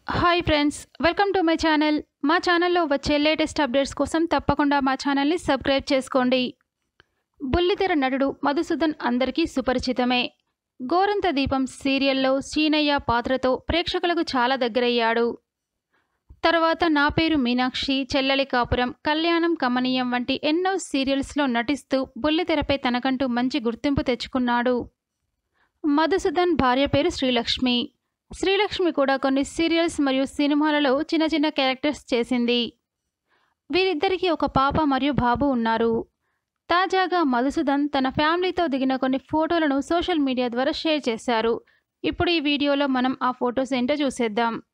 hi friends welcome to my channel మా ఛానల్లో వచ్చే లేటెస్ట్ అప్డేట్స్ కోసం తప్పకుండా మా ఛానల్ని సబ్స్క్రైబ్ చేసుకోండి బుల్లితెర నటుడు మధుసూదన్ అందరికీ సుపరిచితమే గోరంత దీపం సీరియల్లో సీనయ్య పాత్రతో ప్రేక్షకులకు చాలా దగ్గరయ్యాడు తర్వాత నా పేరు మీనాక్షి చెల్లెలి కాపురం కళ్యాణం కమనీయం వంటి ఎన్నో సీరియల్స్లో నటిస్తూ బుల్లితెరపై తనకంటూ మంచి గుర్తింపు తెచ్చుకున్నాడు మధుసూదన్ భార్య పేరు శ్రీలక్ష్మి శ్రీలక్ష్మి కూడా కొన్ని సీరియల్స్ మరియు సినిమాలలో చిన్న చిన్న క్యారెక్టర్స్ చేసింది వీరిద్దరికీ ఒక పాప మరియు బాబు ఉన్నారు తాజాగా మధుసూదన్ తన ఫ్యామిలీతో దిగిన కొన్ని ఫోటోలను సోషల్ మీడియా ద్వారా షేర్ చేశారు ఇప్పుడు ఈ వీడియోలో మనం ఆ ఫొటోస్ ఏంటో చూసేద్దాం